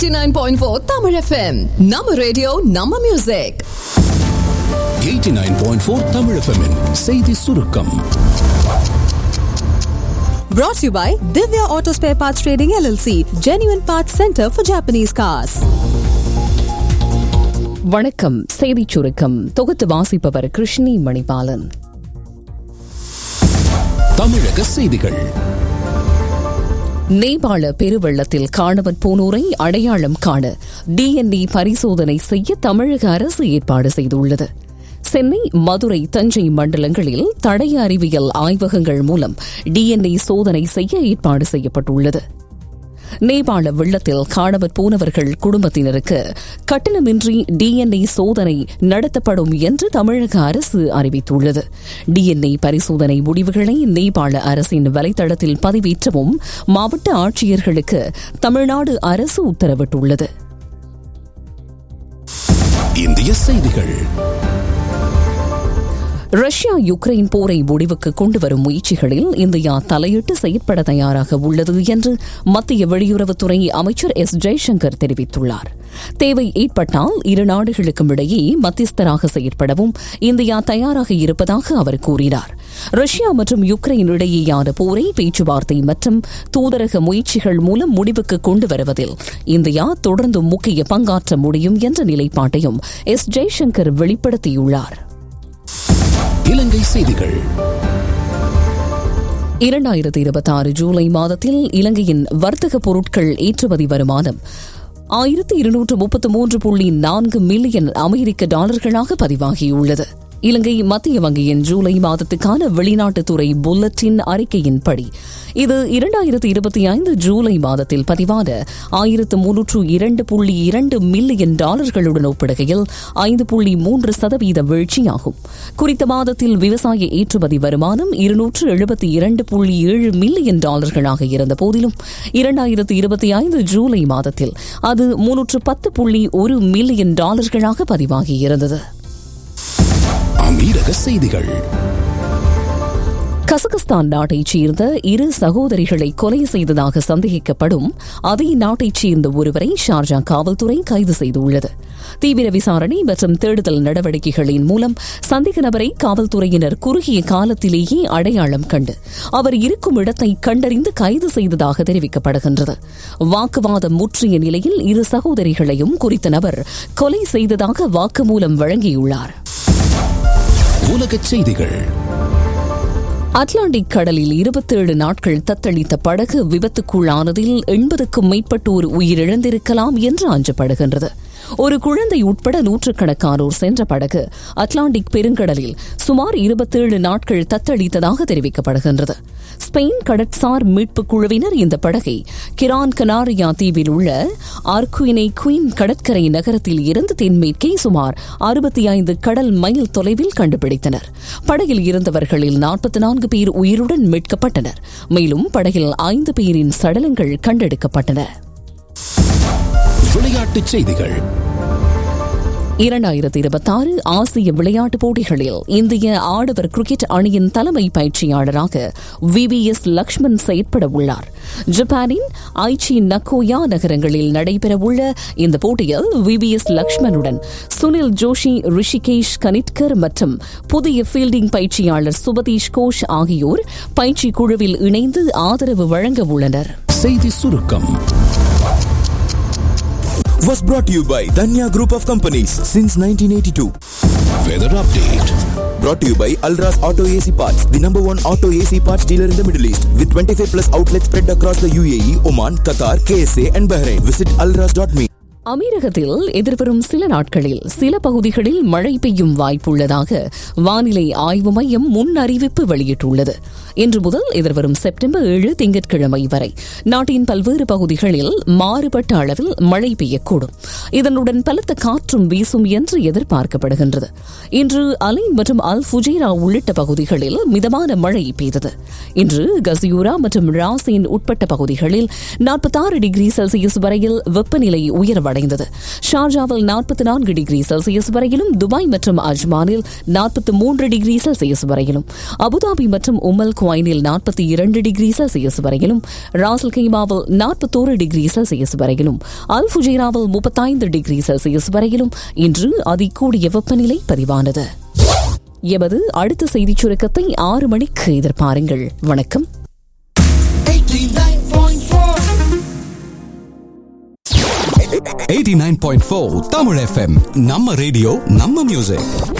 89.4 Tamil FM. நம்ம radio நம்ம music 89.4 Tamil FM -இன் செய்தி சுருக்கம் Brought to you by Divya Auto Spare Parts Trading LLC, Genuine Parts Center for Japanese Cars. வணக்கம் செய்திச் சுருக்கம் தொகுத்து வாசிப்பவர் கிருஷ்ணி மணிபாலன் தமிழக செய்திகள் நேபாள பெருவெள்ளத்தில் காணவர் போனோரை அடையாளம் காண டிஎன்ஏ பரிசோதனை செய்ய தமிழக அரசு ஏற்பாடு செய்துள்ளது சென்னை மதுரை தஞ்சை மண்டலங்களில் தடய அறிவியல் ஆய்வகங்கள் மூலம் டிஎன்ஏ சோதனை செய்ய ஏற்பாடு செய்யப்பட்டுள்ளது நேபாள வெள்ளத்தில் காணவர் போனவர்கள் குடும்பத்தினருக்கு கட்டணமின்றி டிஎன்ஏ சோதனை நடத்தப்படும் என்று தமிழக அரசு அறிவித்துள்ளது டிஎன்ஏ பரிசோதனை முடிவுகளை நேபாள அரசின் வலைதளத்தில் பதிவேற்றவும் மாவட்ட ஆட்சியர்களுக்கு தமிழ்நாடு அரசு உத்தரவிட்டுள்ளது இந்திய செய்திகள் ரஷ்யா யுக்ரைன் போரை முடிவுக்கு கொண்டு வரும் முயற்சிகளில் இந்தியா தலையிட்டு செயற்பட தயாராக உள்ளது என்று மத்திய வெளியுறவுத்துறை அமைச்சர் எஸ் ஜெய்சங்கர் தெரிவித்துள்ளார் தேவை ஏற்பட்டால் இரு நாடுகளுக்கும் இடையே மத்தியஸ்தராக செயற்படவும் இந்தியா தயாராக இருப்பதாக அவர் கூறினார் ரஷ்யா மற்றும் யுக்ரைன் இடையேயான போரை பேச்சுவார்த்தை மற்றும் தூதரக முயற்சிகள் மூலம் முடிவுக்கு கொண்டு வருவதில் இந்தியா தொடர்ந்து முக்கிய பங்காற்ற முடியும் என்ற நிலைப்பாட்டையும் எஸ் ஜெய்சங்கர் வெளிப்படுத்தியுள்ளார் இலங்கை செய்திகள் இரண்டாயிரத்தி இருபத்தி ஆறு ஜூலை மாதத்தில் இலங்கையின் வர்த்தக பொருட்கள் ஏற்றுமதி வருமானம் ஆயிரத்தி இருநூற்று முப்பத்து மூன்று புள்ளி நான்கு மில்லியன் அமெரிக்க டாலர்களாக பதிவாகியுள்ளது இலங்கை மத்திய வங்கியின் ஜூலை மாதத்துக்கான வெளிநாட்டுத்துறை புல்லட்டின் அறிக்கையின்படி இது இரண்டாயிரத்து இருபத்தி ஐந்து ஜூலை மாதத்தில் பதிவான ஆயிரத்து முன்னூற்று இரண்டு புள்ளி இரண்டு மில்லியன் டாலர்களுடன் ஒப்பிடுகையில் ஐந்து புள்ளி மூன்று சதவீத வீழ்ச்சியாகும் குறித்த மாதத்தில் விவசாய ஏற்றுமதி வருமானம் இருநூற்று எழுபத்தி இரண்டு புள்ளி ஏழு மில்லியன் டாலர்களாக இருந்த போதிலும் இரண்டாயிரத்து இருபத்தி ஐந்து ஜூலை மாதத்தில் அது முன்னூற்று பத்து புள்ளி ஒரு மில்லியன் டாலர்களாக பதிவாகியிருந்தது அமீரக செய்திகள் கசகஸ்தான் நாட்டைச் சேர்ந்த இரு சகோதரிகளை கொலை செய்ததாக சந்தேகிக்கப்படும் அதே நாட்டைச் சேர்ந்த ஒருவரை ஷார்ஜா காவல்துறை கைது செய்துள்ளது தீவிர விசாரணை மற்றும் தேடுதல் நடவடிக்கைகளின் மூலம் சந்தேக நபரை காவல்துறையினர் குறுகிய காலத்திலேயே அடையாளம் கண்டு அவர் இருக்கும் இடத்தை கண்டறிந்து கைது செய்ததாக தெரிவிக்கப்படுகின்றது வாக்குவாதம் முற்றிய நிலையில் இரு சகோதரிகளையும் குறித்த நபர் கொலை செய்ததாக வாக்குமூலம் வழங்கியுள்ளார் உலகச் செய்திகள் அட்லாண்டிக் கடலில் இருபத்தேழு நாட்கள் தத்தளித்த படகு விபத்துக்குள்ளானதில் எண்பதுக்கும் மேற்பட்டோர் உயிரிழந்திருக்கலாம் என்று அஞ்சப்படுகின்றது ஒரு குழந்தை உட்பட நூற்றுக்கணக்கானோர் சென்ற படகு அட்லாண்டிக் பெருங்கடலில் சுமார் இருபத்தேழு நாட்கள் தத்தளித்ததாக தெரிவிக்கப்படுகின்றது ஸ்பெயின் கடற்சார் மீட்புக் குழுவினர் இந்த படகை கிரான் கனாரியா தீவில் உள்ள ஆர்குயினை குயின் கடற்கரை நகரத்தில் இருந்து தென்மேற்கே சுமார் அறுபத்தி ஐந்து கடல் மைல் தொலைவில் கண்டுபிடித்தனர் படகில் இருந்தவர்களில் நாற்பத்தி நான்கு பேர் உயிருடன் மீட்கப்பட்டனர் மேலும் படகில் ஐந்து பேரின் சடலங்கள் கண்டெடுக்கப்பட்டன விளையாட்டுச் செய்திகள் இரண்டாயிரத்தி இருபத்தாறு ஆசிய விளையாட்டுப் போட்டிகளில் இந்திய ஆடவர் கிரிக்கெட் அணியின் தலைமை பயிற்சியாளராக வி வி எஸ் லக்ஷ்மண் செயற்பட உள்ளார் ஜப்பானின் ஐச்சி நக்கோயா நகரங்களில் நடைபெறவுள்ள இந்த போட்டியில் வி வி எஸ் லக்ஷ்மணுடன் சுனில் ஜோஷி ரிஷிகேஷ் கனிட்கர் மற்றும் புதிய ஃபீல்டிங் பயிற்சியாளர் சுபதீஷ் கோஷ் ஆகியோர் பயிற்சி குழுவில் இணைந்து ஆதரவு வழங்க உள்ளனர் செய்தி சுருக்கம் was brought to you by Danya Group of Companies since 1982. Weather update Brought to you by Alras Auto AC Parts, the number one auto AC parts dealer in the Middle East, with 25 plus outlets spread across the UAE, Oman, Qatar, KSA, and Bahrain. Visit alras.me. அமீரகத்தில் எதிர்வரும் சில நாட்களில் சில பகுதிகளில் மழை பெய்யும் வாய்ப்புள்ளதாக வானிலை ஆய்வு மையம் முன் அறிவிப்பு வெளியிட்டுள்ளது இன்று முதல் எதிர்வரும் செப்டம்பர் ஏழு திங்கட்கிழமை வரை நாட்டின் பல்வேறு பகுதிகளில் மாறுபட்ட அளவில் மழை பெய்யக்கூடும் இதனுடன் பலத்த காற்றும் வீசும் என்று எதிர்பார்க்கப்படுகின்றது இன்று அலை மற்றும் அல் ஃபுஜேரா உள்ளிட்ட பகுதிகளில் மிதமான மழை பெய்தது இன்று கசியூரா மற்றும் ராசின் உட்பட்ட பகுதிகளில் நாற்பத்தாறு டிகிரி செல்சியஸ் வரையில் வெப்பநிலை உயர்வடைந்தது உயர்வடைந்தது ஷார்ஜாவில் நாற்பத்தி நான்கு டிகிரி செல்சியஸ் வரையிலும் துபாய் மற்றும் அஜ்மானில் நாற்பத்தி மூன்று டிகிரி செல்சியஸ் வரையிலும் அபுதாபி மற்றும் உமல் குவைனில் நாற்பத்தி இரண்டு டிகிரி செல்சியஸ் வரையிலும் ராசல் கைமாவில் நாற்பத்தோரு டிகிரி செல்சியஸ் வரையிலும் அல் ஃபுஜேராவில் முப்பத்தைந்து டிகிரி செல்சியஸ் வரையிலும் இன்று அதிகூடிய வெப்பநிலை பதிவானது எமது அடுத்த செய்திச் சுருக்கத்தை ஆறு மணிக்கு எதிர்பாருங்கள் வணக்கம் 89.4 தமிழ் எஃப்எம் நம்ம ரேடியோ நம்ம மியூசிக்